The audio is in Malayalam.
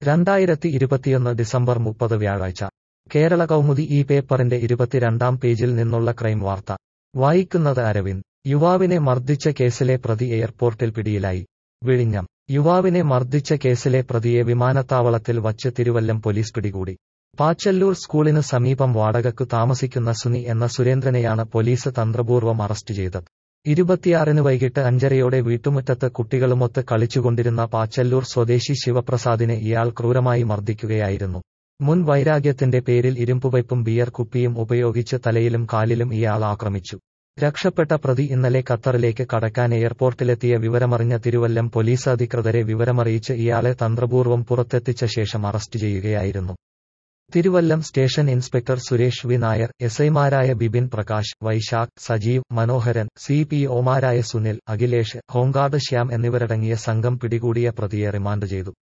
രണ്ടായിരത്തി ഇരുപത്തിയൊന്ന് ഡിസംബർ മുപ്പത് വ്യാഴാഴ്ച കേരള കൗമുദി ഈ പേപ്പറിന്റെ ഇരുപത്തിരണ്ടാം പേജിൽ നിന്നുള്ള ക്രൈം വാർത്ത വായിക്കുന്നത് അരവിന്ദ് യുവാവിനെ മർദ്ദിച്ച കേസിലെ പ്രതി എയർപോർട്ടിൽ പിടിയിലായി വിഴിഞ്ഞം യുവാവിനെ മർദ്ദിച്ച കേസിലെ പ്രതിയെ വിമാനത്താവളത്തിൽ വച്ച് തിരുവല്ലം പോലീസ് പിടികൂടി പാച്ചല്ലൂർ സ്കൂളിന് സമീപം വാടകയ്ക്കു താമസിക്കുന്ന സുനി എന്ന സുരേന്ദ്രനെയാണ് പോലീസ് തന്ത്രപൂർവ്വം അറസ്റ്റ് ചെയ്തത് ഇരുപത്തിയാറിന് വൈകിട്ട് അഞ്ചരയോടെ വീട്ടുമുറ്റത്ത് കുട്ടികളുമൊത്ത് കളിച്ചുകൊണ്ടിരുന്ന പാച്ചല്ലൂർ സ്വദേശി ശിവപ്രസാദിനെ ഇയാൾ ക്രൂരമായി മർദ്ദിക്കുകയായിരുന്നു മുൻ വൈരാഗ്യത്തിന്റെ പേരിൽ ഇരുമ്പുപൈപ്പും ബിയർ കുപ്പിയും ഉപയോഗിച്ച് തലയിലും കാലിലും ഇയാൾ ആക്രമിച്ചു രക്ഷപ്പെട്ട പ്രതി ഇന്നലെ ഖത്തറിലേക്ക് കടക്കാൻ എയർപോർട്ടിലെത്തിയ വിവരമറിഞ്ഞ തിരുവല്ലം പോലീസ് അധികൃതരെ വിവരമറിയിച്ച് ഇയാളെ തന്ത്രപൂർവ്വം പുറത്തെത്തിച്ച ശേഷം അറസ്റ്റ് ചെയ്യുകയായിരുന്നു Thiruvallam station inspector Suresh V Nair S ഐമാരായ ബിപിൻ പ്രകാശ് വൈശാഖ് സജീവ് മനോഹരൻ സി പി ഒമാരായ സുനിൽ അഖിലേഷ് ഹോങ്കാട് ശ്യാം എന്നിവരടങ്ങിയ സംഘം പിടികൂടിയ പ്രതിയെ റിമാൻഡ് ചെയ്തു